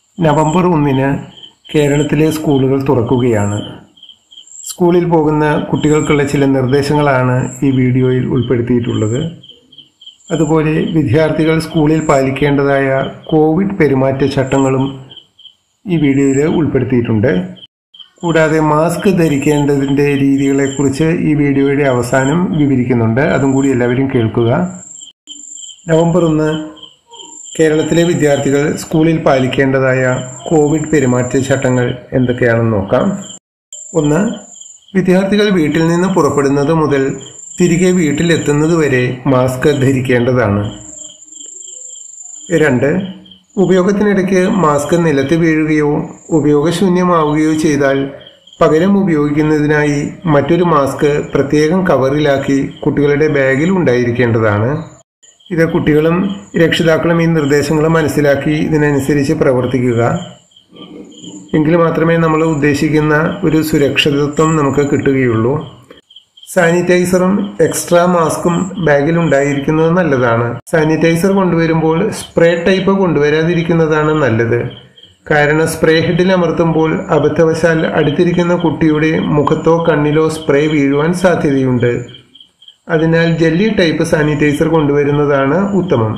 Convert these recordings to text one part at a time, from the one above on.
November ഒന്നിന് കേരളത്തിലെ സ്കൂളുകൾ തുറക്കുകയാണ് സ്കൂളിൽ പോകുന്ന കുട്ടികൾക്കുള്ള ചില നിർദ്ദേശങ്ങളാണ് ഈ വീഡിയോയിൽ ഉൾപ്പെടുത്തിയിട്ടുള്ളത് അതുപോലെ വിദ്യാർത്ഥികൾ സ്കൂളിൽ പാലിക്കേണ്ടതായ കോവിഡ് പെരുമാറ്റച്ചട്ടങ്ങളും ഈ വീഡിയോയിൽ ഉൾപ്പെടുത്തിയിട്ടുണ്ട് കൂടാതെ മാസ്ക് ധരിക്കേണ്ടതിൻ്റെ രീതികളെക്കുറിച്ച് ഈ വീഡിയോയുടെ അവസാനം വിവരിക്കുന്നുണ്ട് അതും കൂടി എല്ലാവരും കേൾക്കുക നവംബർ ഒന്ന് കേരളത്തിലെ വിദ്യാർത്ഥികൾ സ്കൂളിൽ പാലിക്കേണ്ടതായ കോവിഡ് പെരുമാറ്റച്ചട്ടങ്ങൾ എന്തൊക്കെയാണെന്ന് നോക്കാം ഒന്ന് വിദ്യാർത്ഥികൾ വീട്ടിൽ നിന്ന് പുറപ്പെടുന്നത് മുതൽ തിരികെ വീട്ടിലെത്തുന്നത് വരെ മാസ്ക് ധരിക്കേണ്ടതാണ് രണ്ട് ഉപയോഗത്തിനിടയ്ക്ക് മാസ്ക് നിലത്ത് വീഴുകയോ ഉപയോഗശൂന്യമാവുകയോ ചെയ്താൽ പകരം ഉപയോഗിക്കുന്നതിനായി മറ്റൊരു മാസ്ക് പ്രത്യേകം കവറിലാക്കി കുട്ടികളുടെ ബാഗിൽ ഉണ്ടായിരിക്കേണ്ടതാണ് ഇത് കുട്ടികളും രക്ഷിതാക്കളും ഈ നിർദ്ദേശങ്ങൾ മനസ്സിലാക്കി ഇതിനനുസരിച്ച് പ്രവർത്തിക്കുക എങ്കിൽ മാത്രമേ നമ്മൾ ഉദ്ദേശിക്കുന്ന ഒരു സുരക്ഷിതത്വം നമുക്ക് കിട്ടുകയുള്ളൂ സാനിറ്റൈസറും എക്സ്ട്രാ മാസ്കും ബാഗിൽ ഉണ്ടായിരിക്കുന്നത് നല്ലതാണ് സാനിറ്റൈസർ കൊണ്ടുവരുമ്പോൾ സ്പ്രേ ടൈപ്പ് കൊണ്ടുവരാതിരിക്കുന്നതാണ് നല്ലത് കാരണം സ്പ്രേ ഹെഡിൽ അമർത്തുമ്പോൾ അബദ്ധവശാൽ അടുത്തിരിക്കുന്ന കുട്ടിയുടെ മുഖത്തോ കണ്ണിലോ സ്പ്രേ വീഴുവാൻ സാധ്യതയുണ്ട് അതിനാൽ ജെല്ലി ടൈപ്പ് സാനിറ്റൈസർ കൊണ്ടുവരുന്നതാണ് ഉത്തമം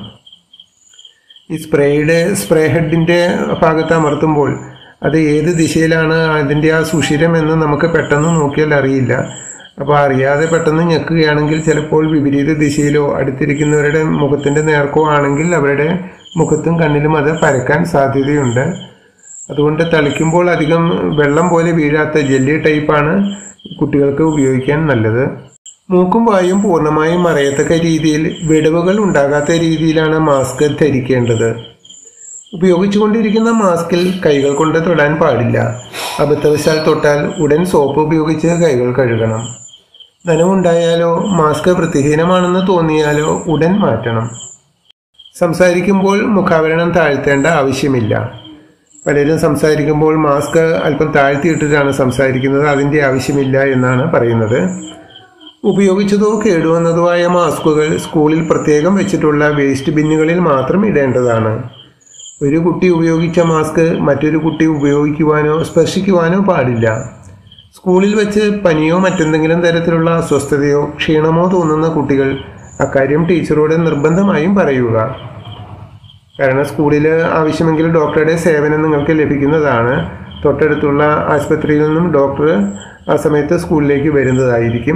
ഈ സ്പ്രേയുടെ സ്പ്രേ ഹെഡിന്റെ ഭാഗത്ത് അമർത്തുമ്പോൾ അത് ഏത് ദിശയിലാണ് അതിൻ്റെ ആ സുഷിരം എന്ന് നമുക്ക് പെട്ടെന്ന് നോക്കിയാൽ അറിയില്ല അപ്പോൾ അറിയാതെ പെട്ടെന്ന് ഞെക്കുകയാണെങ്കിൽ ചിലപ്പോൾ വിപരീത ദിശയിലോ അടുത്തിരിക്കുന്നവരുടെ മുഖത്തിൻ്റെ നേർക്കോ ആണെങ്കിൽ അവരുടെ മുഖത്തും കണ്ണിലും അത് പരക്കാൻ സാധ്യതയുണ്ട് അതുകൊണ്ട് തളിക്കുമ്പോൾ അധികം വെള്ളം പോലെ വീഴാത്ത ജെല്ലി ടൈപ്പാണ് കുട്ടികൾക്ക് ഉപയോഗിക്കാൻ നല്ലത് മൂക്കും വായും പൂർണ്ണമായും മറയത്തക്ക രീതിയിൽ വിടവുകൾ ഉണ്ടാകാത്ത രീതിയിലാണ് മാസ്ക് ധരിക്കേണ്ടത് ഉപയോഗിച്ചുകൊണ്ടിരിക്കുന്ന മാസ്കിൽ കൈകൾ കൊണ്ട് തൊടാൻ പാടില്ല അബദ്ധവശാൽ തൊട്ടാൽ ഉടൻ സോപ്പ് ഉപയോഗിച്ച് കൈകൾ കഴുകണം നനവുണ്ടായാലോ മാസ്ക് വൃത്തിഹീനമാണെന്ന് തോന്നിയാലോ ഉടൻ മാറ്റണം സംസാരിക്കുമ്പോൾ മുഖാവരണം താഴ്ത്തേണ്ട ആവശ്യമില്ല പലരും സംസാരിക്കുമ്പോൾ മാസ്ക് അല്പം താഴ്ത്തിയിട്ടിട്ടാണ് സംസാരിക്കുന്നത് അതിൻ്റെ ആവശ്യമില്ല എന്നാണ് പറയുന്നത് ഉപയോഗിച്ചതോ കേടുവന്നതോ ആയ മാസ്കുകൾ സ്കൂളിൽ പ്രത്യേകം വെച്ചിട്ടുള്ള വേസ്റ്റ് ബിന്നുകളിൽ മാത്രം ഇടേണ്ടതാണ് ഒരു കുട്ടി ഉപയോഗിച്ച മാസ്ക് മറ്റൊരു കുട്ടി ഉപയോഗിക്കുവാനോ സ്പർശിക്കുവാനോ പാടില്ല സ്കൂളിൽ വെച്ച് പനിയോ മറ്റെന്തെങ്കിലും തരത്തിലുള്ള അസ്വസ്ഥതയോ ക്ഷീണമോ തോന്നുന്ന കുട്ടികൾ അക്കാര്യം ടീച്ചറോട് നിർബന്ധമായും പറയുക കാരണം സ്കൂളിൽ ആവശ്യമെങ്കിൽ ഡോക്ടറുടെ സേവനം നിങ്ങൾക്ക് ലഭിക്കുന്നതാണ് തൊട്ടടുത്തുള്ള ആശുപത്രിയിൽ നിന്നും ഡോക്ടർ ആ സമയത്ത് സ്കൂളിലേക്ക് വരുന്നതായിരിക്കും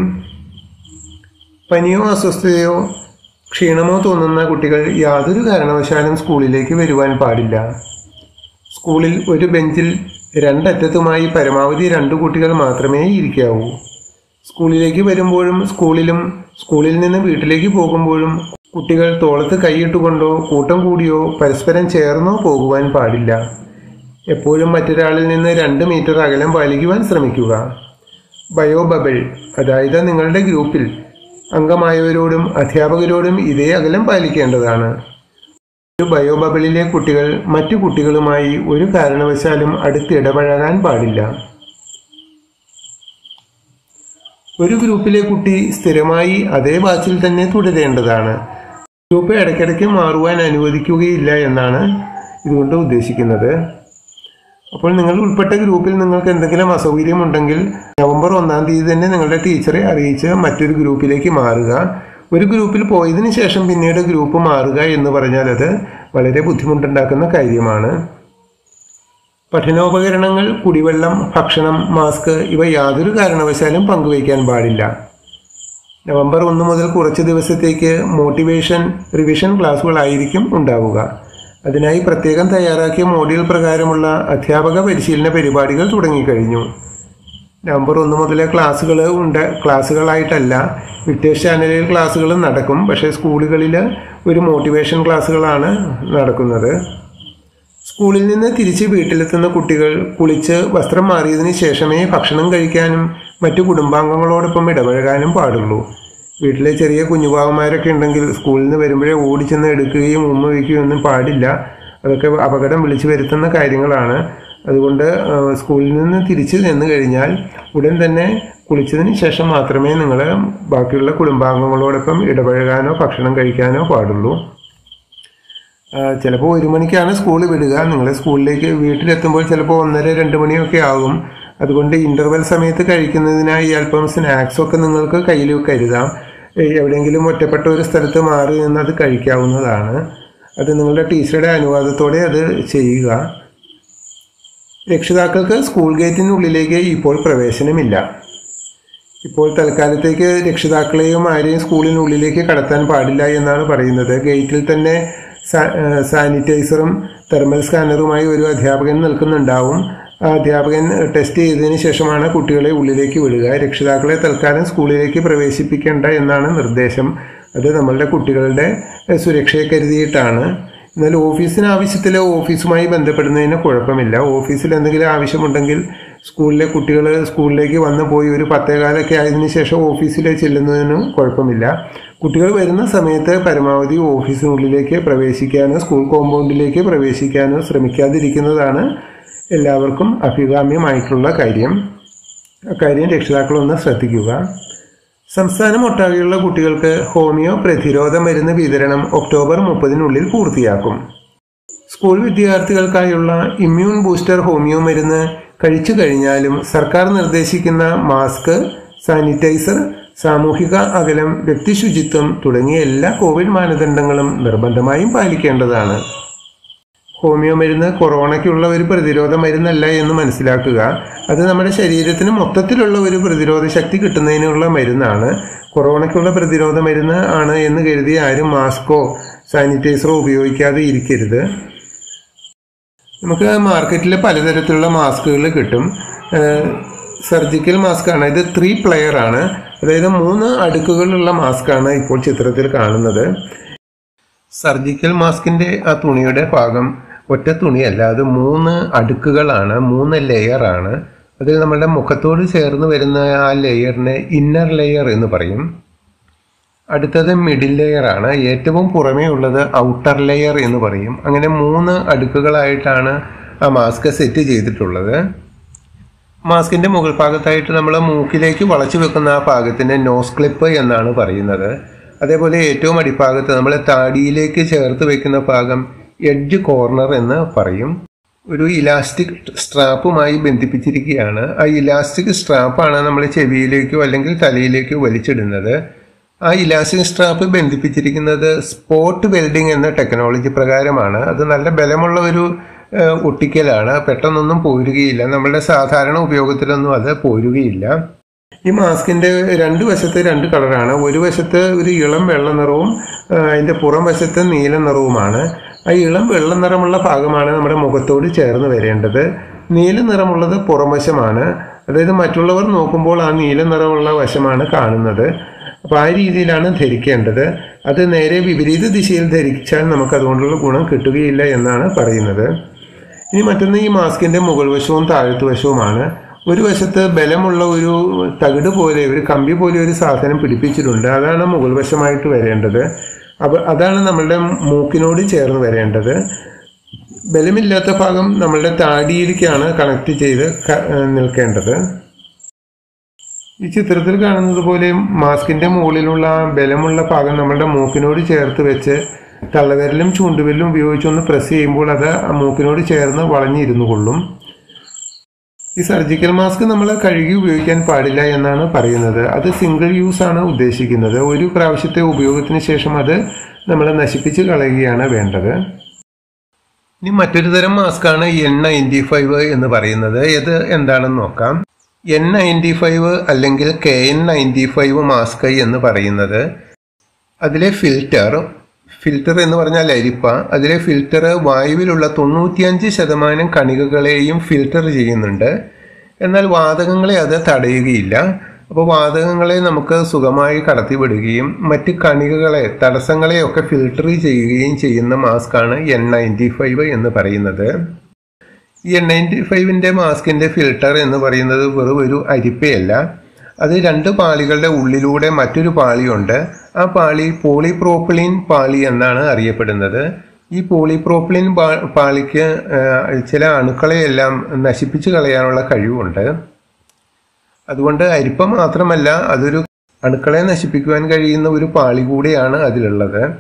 പനിയോ അസ്വസ്ഥതയോ ക്ഷീണമോ തോന്നുന്ന കുട്ടികൾ യാതൊരു കാരണവശാലും സ്കൂളിലേക്ക് വരുവാൻ പാടില്ല സ്കൂളിൽ ഒരു ബെഞ്ചിൽ രണ്ടറ്റത്തുമായി പരമാവധി രണ്ട് കുട്ടികൾ മാത്രമേ ഇരിക്കാവൂ സ്കൂളിലേക്ക് വരുമ്പോഴും സ്കൂളിലും സ്കൂളിൽ നിന്ന് വീട്ടിലേക്ക് പോകുമ്പോഴും കുട്ടികൾ തോളത്ത് കൈയിട്ടുകൊണ്ടോ കൂട്ടം കൂടിയോ പരസ്പരം ചേർന്നോ പോകുവാൻ പാടില്ല എപ്പോഴും മറ്റൊരാളിൽ നിന്ന് രണ്ട് മീറ്റർ അകലം പാലിക്കുവാൻ ശ്രമിക്കുക ബയോ ബബിൾ അതായത് നിങ്ങളുടെ ഗ്രൂപ്പിൽ അംഗമായവരോടും അധ്യാപകരോടും ഇതേ അകലം പാലിക്കേണ്ടതാണ് ഒരു ബയോ ബബിളിലെ കുട്ടികൾ മറ്റു കുട്ടികളുമായി ഒരു കാരണവശാലും അടുത്തിടപഴകാൻ പാടില്ല ഒരു ഗ്രൂപ്പിലെ കുട്ടി സ്ഥിരമായി അതേ ബാച്ചിൽ തന്നെ തുടരേണ്ടതാണ് ഗ്രൂപ്പ് ഇടയ്ക്കിടയ്ക്ക് മാറുവാൻ അനുവദിക്കുകയില്ല എന്നാണ് ഇതുകൊണ്ട് ഉദ്ദേശിക്കുന്നത് അപ്പോൾ നിങ്ങൾ ഉൾപ്പെട്ട ഗ്രൂപ്പിൽ നിങ്ങൾക്ക് എന്തെങ്കിലും അസൗകര്യം ഉണ്ടെങ്കിൽ നവംബർ ഒന്നാം തീയതി തന്നെ നിങ്ങളുടെ ടീച്ചറെ അറിയിച്ച് മറ്റൊരു ഗ്രൂപ്പിലേക്ക് മാറുക ഒരു ഗ്രൂപ്പിൽ പോയതിനു ശേഷം പിന്നീട് ഗ്രൂപ്പ് മാറുക എന്ന് പറഞ്ഞാൽ അത് വളരെ ബുദ്ധിമുട്ടുണ്ടാക്കുന്ന കാര്യമാണ് പഠനോപകരണങ്ങൾ കുടിവെള്ളം ഭക്ഷണം മാസ്ക് ഇവ യാതൊരു കാരണവശാലും പങ്കുവയ്ക്കാൻ പാടില്ല നവംബർ ഒന്ന് മുതൽ കുറച്ച് ദിവസത്തേക്ക് മോട്ടിവേഷൻ റിവിഷൻ ക്ലാസ്സുകളായിരിക്കും ഉണ്ടാവുക അതിനായി പ്രത്യേകം തയ്യാറാക്കിയ മോഡ്യൂൾ പ്രകാരമുള്ള അധ്യാപക പരിശീലന പരിപാടികൾ തുടങ്ങിക്കഴിഞ്ഞു നവംബർ ഒന്ന് മുതലേ ക്ലാസ്സുകൾ ഉണ്ട് ക്ലാസ്സുകളായിട്ടല്ല വിക്ടേഴ്സ് ചാനലിൽ ക്ലാസ്സുകൾ നടക്കും പക്ഷേ സ്കൂളുകളിൽ ഒരു മോട്ടിവേഷൻ ക്ലാസ്സുകളാണ് നടക്കുന്നത് സ്കൂളിൽ നിന്ന് തിരിച്ച് വീട്ടിലെത്തുന്ന കുട്ടികൾ കുളിച്ച് വസ്ത്രം മാറിയതിനു ശേഷമേ ഭക്ഷണം കഴിക്കാനും മറ്റു കുടുംബാംഗങ്ങളോടൊപ്പം ഇടപഴകാനും പാടുള്ളൂ വീട്ടിലെ ചെറിയ കുഞ്ഞുപാവന്മാരൊക്കെ ഉണ്ടെങ്കിൽ സ്കൂളിൽ നിന്ന് വരുമ്പോഴേ ഓടിച്ചെന്ന് എടുക്കുകയും ഉമ്മ വയ്ക്കുകയും ഒന്നും പാടില്ല അതൊക്കെ അപകടം വിളിച്ചു വരുത്തുന്ന കാര്യങ്ങളാണ് അതുകൊണ്ട് ആ, സ്കൂളിൽ നിന്ന് തിരിച്ച് ചെന്ന് കഴിഞ്ഞാൽ ഉടൻ തന്നെ കുളിച്ചതിന് ശേഷം മാത്രമേ നിങ്ങൾ ബാക്കിയുള്ള കുടുംബാംഗങ്ങളോടൊപ്പം ഇടപഴകാനോ ഭക്ഷണം കഴിക്കാനോ പാടുള്ളൂ ചിലപ്പോൾ ഒരു മണിക്കാണ് സ്കൂൾ വിടുക നിങ്ങൾ സ്കൂളിലേക്ക് വീട്ടിലെത്തുമ്പോൾ ചിലപ്പോൾ ഒന്നര രണ്ട് മണിയൊക്കെ ആകും അതുകൊണ്ട് ഇൻ്റർവെൽ സമയത്ത് കഴിക്കുന്നതിനായി അല്പം സ്നാക്സ് ഒക്കെ നിങ്ങൾക്ക് കയ്യിൽ കരുതാം ഏഹ് എവിടെയെങ്കിലും ഒറ്റപ്പെട്ട ഒരു സ്ഥലത്ത് മാറി നിന്ന് അത് കഴിക്കാവുന്നതാണ് അത് നിങ്ങളുടെ ടീച്ചറുടെ അനുവാദത്തോടെ അത് ചെയ്യുക രക്ഷിതാക്കൾക്ക് സ്കൂൾ ഗേറ്റിനുള്ളിലേക്ക് ഇപ്പോൾ പ്രവേശനമില്ല ഇപ്പോൾ തൽക്കാലത്തേക്ക് രക്ഷിതാക്കളെയും ആരെയും സ്കൂളിനുള്ളിലേക്ക് കടത്താൻ പാടില്ല എന്നാണ് പറയുന്നത് ഗേറ്റിൽ തന്നെ സാ- ഏഹ് സാനിറ്റൈസറും തെർമൽ സ്കാനറുമായി ഒരു അധ്യാപകൻ നിൽക്കുന്നുണ്ടാവും ആ അധ്യാപകൻ ടെസ്റ്റ് ചെയ്തതിന് ശേഷമാണ് കുട്ടികളെ ഉള്ളിലേക്ക് വിടുക രക്ഷിതാക്കളെ തൽക്കാലം സ്കൂളിലേക്ക് പ്രവേശിപ്പിക്കേണ്ട എന്നാണ് നിർദ്ദേശം അത് നമ്മളുടെ കുട്ടികളുടെ ഏഹ് സുരക്ഷയെ കരുതിയിട്ടാണ് എന്നാൽ ഓഫീസിന് ആവശ്യത്തിൽ ഓഫീസുമായി ബന്ധപ്പെടുന്നതിന് കുഴപ്പമില്ല ഓഫീസിൽ എന്തെങ്കിലും ആവശ്യമുണ്ടെങ്കിൽ സ്കൂളിലെ കുട്ടികൾ സ്കൂളിലേക്ക് വന്നു പോയി ഒരു പത്തേകാലൊക്കെ ആയതിനു ശേഷം ഓഫീസിൽ ചെല്ലുന്നതിനും കുഴപ്പമില്ല കുട്ടികൾ വരുന്ന സമയത്ത് പരമാവധി ഓഫീസിനുള്ളിലേക്ക് പ്രവേശിക്കാനോ സ്കൂൾ കോമ്പൗണ്ടിലേക്ക് പ്രവേശിക്കാനോ ശ്രമിക്കാതിരിക്കുന്നതാണ് എല്ലാവർക്കും അഭികാമ്യമായിട്ടുള്ള കാര്യം അക്കാര്യം രക്ഷിതാക്കളൊന്ന് ശ്രദ്ധിക്കുക സംസ്ഥാനം ഒട്ടാകെയുള്ള കുട്ടികൾക്ക് ഹോമിയോ പ്രതിരോധ മരുന്ന് വിതരണം ഒക്ടോബർ മുപ്പതിനുള്ളിൽ പൂർത്തിയാക്കും സ്കൂൾ വിദ്യാർത്ഥികൾക്കായുള്ള ഇമ്മ്യൂൺ ബൂസ്റ്റർ ഹോമിയോ മരുന്ന് കഴിച്ചു കഴിഞ്ഞാലും സർക്കാർ നിർദ്ദേശിക്കുന്ന മാസ്ക് സാനിറ്റൈസർ സാമൂഹിക അകലം വ്യക്തിശുചിത്വം തുടങ്ങിയ എല്ലാ കോവിഡ് മാനദണ്ഡങ്ങളും നിർബന്ധമായും പാലിക്കേണ്ടതാണ് ഹോമിയോ മരുന്ന് കൊറോണയ്ക്കുള്ള ഒരു പ്രതിരോധ മരുന്നല്ല എന്ന് മനസ്സിലാക്കുക അത് നമ്മുടെ ശരീരത്തിന് മൊത്തത്തിലുള്ള ഒരു പ്രതിരോധ ശക്തി കിട്ടുന്നതിനുള്ള മരുന്നാണ് കൊറോണയ്ക്കുള്ള പ്രതിരോധ മരുന്ന് ആണ് എന്ന് കരുതി ആരും മാസ്കോ സാനിറ്റൈസറോ ഉപയോഗിക്കാതെ ഇരിക്കരുത് നമുക്ക് മാർക്കറ്റിൽ പലതരത്തിലുള്ള മാസ്കുകൾ കിട്ടും സർജിക്കൽ മാസ്ക് ആണ് ഇത് ത്രീ പ്ലെയർ ആണ് അതായത് മൂന്ന് അടുക്കുകളുള്ള മാസ്ക് ആണ് ഇപ്പോൾ ചിത്രത്തിൽ കാണുന്നത് സർജിക്കൽ മാസ്കിന്റെ ആ തുണിയുടെ ഭാഗം ഒറ്റ തുണിയല്ല അത് മൂന്ന് അടുക്കുകളാണ് മൂന്ന് ലെയർ ആണ് അതിൽ നമ്മുടെ മുഖത്തോട് ചേർന്ന് വരുന്ന ആ ലെയറിനെ ഇന്നർ ലെയർ എന്ന് പറയും അടുത്തത് മിഡിൽ ലെയർ ആണ് ഏറ്റവും പുറമേ ഉള്ളത് ഔട്ടർ ലെയർ എന്ന് പറയും അങ്ങനെ മൂന്ന് അടുക്കുകളായിട്ടാണ് ആ മാസ്ക് സെറ്റ് ചെയ്തിട്ടുള്ളത് മാസ്കിന്റെ മുകൾ ഭാഗത്തായിട്ട് നമ്മൾ മൂക്കിലേക്ക് വളച്ചു വെക്കുന്ന ആ ഭാഗത്തിന് നോസ് ക്ലിപ്പ് എന്നാണ് പറയുന്നത് അതേപോലെ ഏറ്റവും അടിഭാഗത്ത് നമ്മൾ താടിയിലേക്ക് ചേർത്ത് വെക്കുന്ന ഭാഗം എഡ്ജ് കോർണർ എന്ന് പറയും ഒരു ഇലാസ്റ്റിക് സ്ട്രാപ്പുമായി ബന്ധിപ്പിച്ചിരിക്കുകയാണ് ആ ഇലാസ്റ്റിക് സ്ട്രാപ്പാണ് നമ്മൾ ചെവിയിലേക്കോ അല്ലെങ്കിൽ തലയിലേക്കോ വലിച്ചിടുന്നത് ആ ഇലാസ്റ്റിക് സ്ട്രാപ്പ് ബന്ധിപ്പിച്ചിരിക്കുന്നത് സ്പോട്ട് വെൽഡിംഗ് എന്ന ടെക്നോളജി പ്രകാരമാണ് അത് നല്ല ബലമുള്ള ഒരു ഏഹ്, ഒട്ടിക്കലാണ് പെട്ടെന്നൊന്നും പോരുകയില്ല നമ്മളുടെ സാധാരണ ഉപയോഗത്തിലൊന്നും അത് പോരുകയില്ല ഈ മാസ്കിന്റെ രണ്ട് വശത്ത് രണ്ട് കളറാണ് ഒരു വശത്ത് ഒരു ഇളം വെള്ള നിറവും ആ, അതിന്റെ പുറം വശത്ത് നീല നിറവുമാണ് ആ ഇളം വെള്ള നിറമുള്ള ഭാഗമാണ് നമ്മുടെ മുഖത്തോട് ചേർന്ന് വരേണ്ടത് നീല നിറമുള്ളത് പുറം വശമാണ് അതായത് മറ്റുള്ളവർ നോക്കുമ്പോൾ ആ നീല നിറമുള്ള വശമാണ് കാണുന്നത് അപ്പോൾ ആ രീതിയിലാണ് ധരിക്കേണ്ടത് അത് നേരെ വിപരീത ദിശയിൽ ധരിച്ചാൽ നമുക്ക് അതുകൊണ്ടുള്ള ഗുണം കിട്ടുകയില്ല എന്നാണ് പറയുന്നത് ഇനി മറ്റൊന്ന് ഈ മാസ്കിന്റെ മുകൾ വശവും താഴത്തു വശവുമാണ് ഒരു വശത്ത് ബലമുള്ള ഒരു തകിട് പോലെ ഒരു കമ്പി പോലെ ഒരു സാധനം പിടിപ്പിച്ചിട്ടുണ്ട് അതാണ് മുകൾ വശമായിട്ട് വരേണ്ടത് അപ്പൊ അതാണ് നമ്മളുടെ മൂക്കിനോട് ചേർന്ന് വരേണ്ടത് ബലമില്ലാത്ത ഭാഗം നമ്മളുടെ താടിയിലേക്കാണ് കണക്ട് ചെയ്ത് ക- നിൽക്കേണ്ടത് ഈ ചിത്രത്തിൽ കാണുന്നത് പോലെ മാസ്കിന്റെ മുകളിലുള്ള ആ ബലമുള്ള ഭാഗം നമ്മളുടെ മൂക്കിനോട് ചേർത്ത് വെച്ച് തള്ളവിരലും ചൂണ്ടുവിരലും ഉപയോഗിച്ച് ഒന്ന് പ്രസ് ചെയ്യുമ്പോൾ അത് ആ മൂക്കിനോട് ചേർന്ന് വളഞ്ഞിരുന്നു കൊള്ളും ഈ സർജിക്കൽ മാസ്ക് നമ്മൾ കഴുകി ഉപയോഗിക്കാൻ പാടില്ല എന്നാണ് പറയുന്നത് അത് സിംഗിൾ യൂസ് ആണ് ഉദ്ദേശിക്കുന്നത് ഒരു പ്രാവശ്യത്തെ ഉപയോഗത്തിന് ശേഷം അത് നമ്മൾ നശിപ്പിച്ച് കളയുകയാണ് വേണ്ടത് ഇനി മറ്റൊരു തരം മാസ്കാണ് എൻ നയൻറ്റി ഫൈവ് എന്ന് പറയുന്നത് ഇത് എന്താണെന്ന് നോക്കാം എൻ നയൻറ്റി ഫൈവ് അല്ലെങ്കിൽ K N ninety five mask എന്ന് പറയുന്നത് അതിലെ ഫിൽറ്റർ ഫിൽറ്റർ എന്ന് പറഞ്ഞാൽ അരിപ്പ അതിലെ ഫിൽറ്റർ വായുവിലുള്ള തൊണ്ണൂറ്റിയഞ്ച് ശതമാനം കണികകളെയും ഫിൽറ്റർ ചെയ്യുന്നുണ്ട് എന്നാൽ വാതകങ്ങളെ അത് തടയുകയില്ല അപ്പോൾ വാതകങ്ങളെ നമുക്ക് സുഖമായി കടത്തിവിടുകയും മറ്റ് കണികകളെ തടസ്സങ്ങളെയൊക്കെ ഫിൽട്ടർ ചെയ്യുകയും ചെയ്യുന്ന മാസ്കാണ് എൻ നയൻറ്റി ഫൈവ് എന്ന് പറയുന്നത് ഈ എൻ നയൻറ്റി ഫൈവിൻ്റെ മാസ്കിൻ്റെ ഫിൽട്ടർ എന്ന് പറയുന്നത് വെറും ഒരു അരിപ്പയല്ല അത് രണ്ട് പാളികളുടെ ഉള്ളിലൂടെ മറ്റൊരു പാളിയുണ്ട് ആ പാളി പോളിപ്രോപ്പിളിൻ പാളി എന്നാണ് അറിയപ്പെടുന്നത് ഈ പോളിപ്രോപ്പിളിൻ പാ- പാളിക്ക് ആ, ചില അണുക്കളെയെല്ലാം നശിപ്പിച്ചു കളയാനുള്ള കഴിവുണ്ട് അതുകൊണ്ട് അരിപ്പ മാത്രമല്ല അതൊരു അണുക്കളെ നശിപ്പിക്കുവാൻ കഴിയുന്ന ഒരു പാളി കൂടിയാണ് അതിലുള്ളത്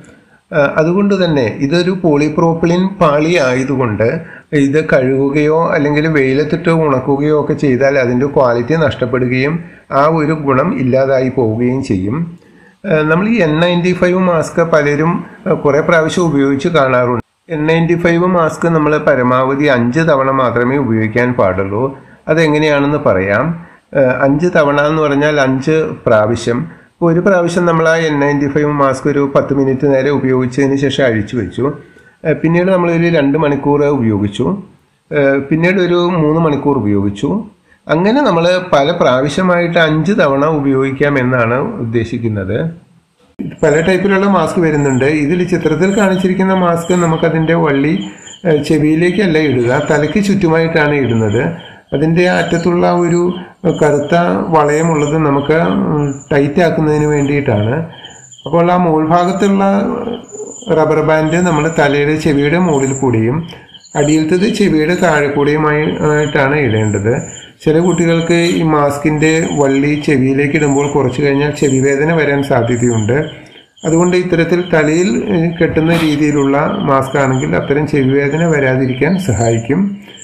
ആ, അതുകൊണ്ട് തന്നെ ഇതൊരു പോളിപ്രോപ്പിളിൻ പാളി ആയതുകൊണ്ട് ഇത് കഴുകുകയോ അല്ലെങ്കിൽ വെയിലത്തിട്ട് ഉണക്കുകയോ ഒക്കെ ചെയ്താൽ അതിൻ്റെ ക്വാളിറ്റി നഷ്ടപ്പെടുകയും ആ ഒരു ഗുണം ഇല്ലാതായി പോവുകയും ചെയ്യും ആ, നമ്മൾ ഈ എൻ നയൻറ്റി ഫൈവ് മാസ്ക് പലരും ആ, കുറേ പ്രാവശ്യം ഉപയോഗിച്ച് കാണാറുണ്ട് എൻ നയൻറ്റി ഫൈവ് മാസ്ക് നമ്മൾ പരമാവധി അഞ്ച് തവണ മാത്രമേ ഉപയോഗിക്കാൻ പാടുള്ളൂ അതെങ്ങനെയാണെന്ന് പറയാം ആ, അഞ്ച് തവണ എന്ന് പറഞ്ഞാൽ അഞ്ച് പ്രാവശ്യം ഇപ്പോൾ ഒരു പ്രാവശ്യം നമ്മൾ ആ എൻ നയൻറ്റി ഫൈവ് മാസ്ക് ഒരു പത്ത് മിനിറ്റ് നേരെ ഉപയോഗിച്ചതിന് ശേഷം അഴിച്ചു വെച്ചു ആ, പിന്നീട് നമ്മളൊരു രണ്ട് മണിക്കൂർ ഉപയോഗിച്ചു ആ, പിന്നീട് ഒരു മൂന്ന് മണിക്കൂർ ഉപയോഗിച്ചു അങ്ങനെ നമ്മൾ പല പ്രാവശ്യമായിട്ട് അഞ്ച് തവണ ഉപയോഗിക്കാം എന്നാണ് ഉദ്ദേശിക്കുന്നത് പല ടൈപ്പിലുള്ള മാസ്ക് വരുന്നുണ്ട് ഇതിൽ ചിത്രത്തിൽ കാണിച്ചിരിക്കുന്ന മാസ്ക് നമുക്കതിൻ്റെ വള്ളി ഏഹ്, ചെവിയിലേക്കല്ല ഇടുക തലയ്ക്ക് ചുറ്റുമായിട്ടാണ് ഇടുന്നത് അതിൻ്റെ അറ്റത്തുള്ള ഒരു കറുത്ത വളയമുള്ളത് നമുക്ക് ടൈറ്റ് ആക്കുന്നതിന് വേണ്ടിയിട്ടാണ് അപ്പോൾ ആ മുകൾ ഭാഗത്തുള്ള റബ്ബർ ബാൻഡ് നമ്മൾ തലയുടെ ചെവിയുടെ മുകളിൽ കൂടിയും അടിയിലത്തത് ചെവിയുടെ താഴെ കൂടിയുമായി ആയിട്ടാണ് ഇടേണ്ടത് ചില കുട്ടികൾക്ക് ഈ മാസ്കിന്റെ വള്ളി ചെവിയിലേക്ക് ഇടുമ്പോൾ കുറച്ച് കഴിഞ്ഞാൽ ചെവി വേദന വരാൻ സാധ്യതയുണ്ട് അതുകൊണ്ട് ഇത്തരത്തിൽ തലയിൽ ഏഹ്, കെട്ടുന്ന രീതിയിലുള്ള മാസ്ക് ആണെങ്കിൽ അത്തരം ചെവി വേദന വരാതിരിക്കാൻ സഹായിക്കും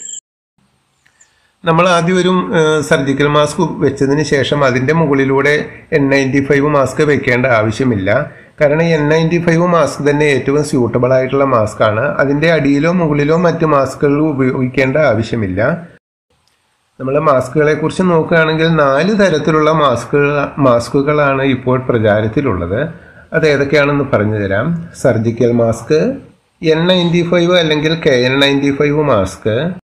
നമ്മൾ ആദ്യം ഒരു സർജിക്കൽ മാസ്ക് വെച്ചതിന് ശേഷം അതിൻ്റെ മുകളിലൂടെ എൻ നയൻറ്റി ഫൈവ് മാസ്ക് വെക്കേണ്ട ആവശ്യമില്ല കാരണം എൻ നയൻറ്റി ഫൈവ് മാസ്ക് തന്നെ ഏറ്റവും സ്യൂട്ടബിൾ ആയിട്ടുള്ള മാസ്ക് ആണ് അതിൻ്റെ അടിയിലോ മുകളിലോ മറ്റ് മാസ്കുകൾ ഉപയോഗിക്കേണ്ട ആവശ്യമില്ല നമ്മൾ മാസ്കുകളെ കുറിച്ച് നോക്കുകയാണെങ്കിൽ നാല് തരത്തിലുള്ള മാസ്കുകൾ മാസ്കുകളാണ് ഇപ്പോൾ പ്രചാരത്തിലുള്ളത് അത് ഏതൊക്കെയാണെന്ന് പറഞ്ഞു തരാം surgical mask N ninety five അല്ലെങ്കിൽ K N ninety five mask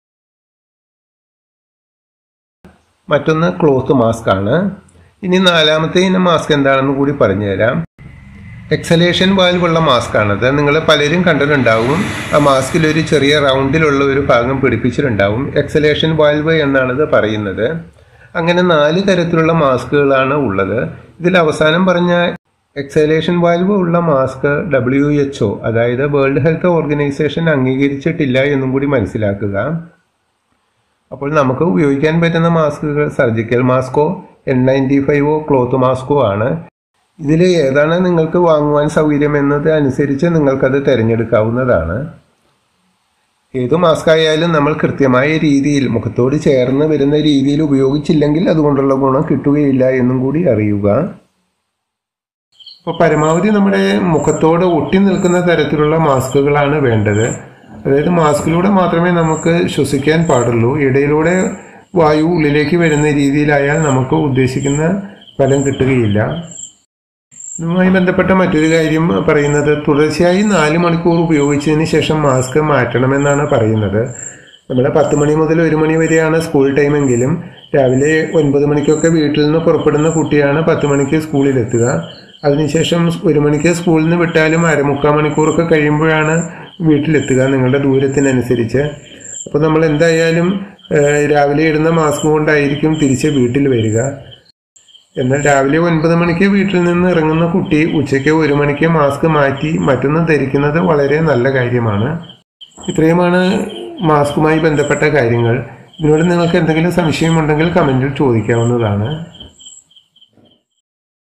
മറ്റൊന്ന് ക്ലോത്ത് മാസ്ക് ആണ് ഇനി നാലാമത്തെ ഇനം മാസ്ക് എന്താണെന്ന് കൂടി പറഞ്ഞു തരാം എക്സലേഷൻ വാൽവുള്ള മാസ്ക് ആണത് നിങ്ങൾ പലരും കണ്ടിട്ടുണ്ടാവും ആ മാസ്കിൽ ഒരു ചെറിയ റൗണ്ടിലുള്ള ഒരു ഭാഗം പിടിപ്പിച്ചിട്ടുണ്ടാവും എക്സലേഷൻ വാൽവ് എന്നാണിത് പറയുന്നത് അങ്ങനെ നാല് തരത്തിലുള്ള മാസ്കുകളാണ് ഉള്ളത് ഇതിൽ അവസാനം പറഞ്ഞ എക്സലേഷൻ വാൽവ് ഉള്ള മാസ്ക് ഡബ്ല്യു എച്ച് ഒ അതായത് വേൾഡ് ഹെൽത്ത് ഓർഗനൈസേഷൻ അംഗീകരിച്ചിട്ടില്ല എന്നും കൂടി മനസ്സിലാക്കുക അപ്പോൾ നമുക്ക് ഉപയോഗിക്കാൻ പറ്റുന്ന മാസ്കുകൾ സർജിക്കൽ മാസ്കോ എൻ നയൻറ്റി ഫൈവോ ക്ലോത്ത് മാസ്കോ ആണ് ഇതിൽ ഏതാണ് നിങ്ങൾക്ക് വാങ്ങുവാൻ സൗകര്യം എന്നത് അനുസരിച്ച് നിങ്ങൾക്കത് തിരഞ്ഞെടുക്കാവുന്നതാണ് ഏത് മാസ്ക് ആയാലും നമ്മൾ കൃത്യമായ രീതിയിൽ മുഖത്തോട് ചേർന്ന് വരുന്ന രീതിയിൽ ഉപയോഗിച്ചില്ലെങ്കിൽ അതുകൊണ്ടുള്ള ഗുണം കിട്ടുകയില്ല എന്നും കൂടി അറിയുക അപ്പോൾ പരമാവധി നമ്മുടെ മുഖത്തോട് ഒട്ടി നിൽക്കുന്ന തരത്തിലുള്ള മാസ്കുകളാണ് വേണ്ടത് അതായത് മാസ്കിലൂടെ മാത്രമേ നമുക്ക് ശ്വസിക്കാൻ പാടുള്ളൂ ഇടയിലൂടെ വായു ഉള്ളിലേക്ക് വരുന്ന രീതിയിലായാൽ നമുക്ക് ഉദ്ദേശിക്കുന്ന ഫലം കിട്ടുകയില്ല ഇതുമായി ബന്ധപ്പെട്ട മറ്റൊരു കാര്യം പറയുന്നത് തുടർച്ചയായി നാല് മണിക്കൂർ ഉപയോഗിച്ചതിന് ശേഷം മാസ്ക് മാറ്റണമെന്നാണ് പറയുന്നത് നമ്മുടെ പത്ത് മണി മുതൽ ഒരു മണി വരെയാണ് സ്കൂൾ ടൈമെങ്കിലും രാവിലെ ഒൻപത് മണിക്കൊക്കെ വീട്ടിൽ നിന്ന് പുറപ്പെടുന്ന കുട്ടിയാണ് പത്ത് മണിക്ക് സ്കൂളിലെത്തുക അതിനുശേഷം ഒരു മണിക്ക് സ്കൂളിൽ നിന്ന് വിട്ടാലും അരമുക്കാൽ മണിക്കൂറൊക്കെ കഴിയുമ്പോഴാണ് വീട്ടിലെത്തുക നിങ്ങളുടെ ദൂരത്തിനനുസരിച്ച് അപ്പോൾ നമ്മൾ എന്തായാലും ഏഹ്, രാവിലെ ഇടുന്ന മാസ്ക് കൊണ്ടായിരിക്കും തിരിച്ച് വീട്ടിൽ വരിക എന്നാൽ രാവിലെ ഒൻപത് മണിക്ക് വീട്ടിൽ നിന്ന് ഇറങ്ങുന്ന കുട്ടി ഉച്ചയ്ക്ക് ഒരു മണിക്ക് മാസ്ക് മാറ്റി മറ്റൊന്ന് ധരിക്കുന്നത് വളരെ നല്ല കാര്യമാണ് ഇത്രയുമാണ് മാസ്കുമായി ബന്ധപ്പെട്ട കാര്യങ്ങൾ ഇതിനോട് നിങ്ങൾക്ക് എന്തെങ്കിലും സംശയമുണ്ടെങ്കിൽ കമൻറ്റിൽ ചോദിക്കാവുന്നതാണ്